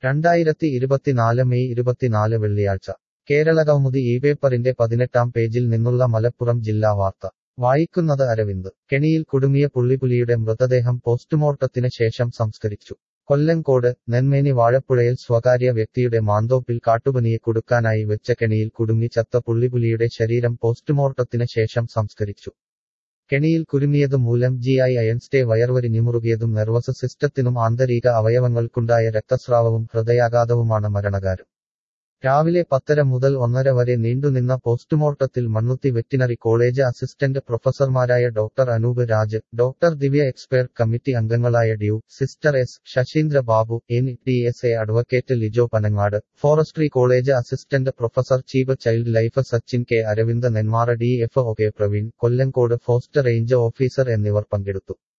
രണ്ടായിരത്തി ഇരുപത്തിനാല് മെയ് ഇരുപത്തിനാല് വെള്ളിയാഴ്ച കേരളകൗമുദി ഈ പേപ്പറിന്റെ പതിനെട്ടാം പേജിൽ നിന്നുള്ള മലപ്പുറം ജില്ലാ വാർത്ത വായിക്കുന്നത് അരവിന്ദ് കെണിയിൽ കുടുങ്ങിയ പുള്ളിപ്പുലിയുടെ മൃതദേഹം പോസ്റ്റ്മോർട്ടത്തിന് ശേഷം സംസ്കരിച്ചു കൊല്ലങ്കോട് നെന്മേനി വാഴപ്പുഴയിൽ സ്വകാര്യ വ്യക്തിയുടെ മാന്തോപ്പിൽ കാട്ടുപനിയെ കുടുക്കാനായി വെച്ച കെണിയിൽ കുടുങ്ങി ചത്ത പുള്ളിപ്പുലിയുടെ ശരീരം പോസ്റ്റ്മോർട്ടത്തിന് ശേഷം സംസ്കരിച്ചു കെണിയിൽ കുരുങ്ങിയതു മൂലം ജി ഐ അയൺസ്റ്റേ വയർവരിഞ്ഞുമുറുകിയതും നെർവസ് സിസ്റ്റത്തിനും ആന്തരിക അവയവങ്ങൾക്കുണ്ടായ രക്തസ്രാവവും ഹൃദയാഘാതവുമാണ് മരണകാരം രാവിലെ പത്തര മുതൽ ഒന്നര വരെ നീണ്ടുനിന്ന പോസ്റ്റ്മോർട്ടത്തിൽ മണ്ണുത്തി വെറ്റിനറി കോളേജ് അസിസ്റ്റന്റ് പ്രൊഫസർമാരായ doctor Anoop Raj doctor Divya expert committee അംഗങ്ങളായ ഡ്യൂ sister S Sasheendra Babu N D S A advocate Lijo Panangad forestry college assistant professor chief child life Sachin K Aravind Nenmara D F O K Praveen Kollengode forest range officer എന്നിവർ പങ്കെടുത്തു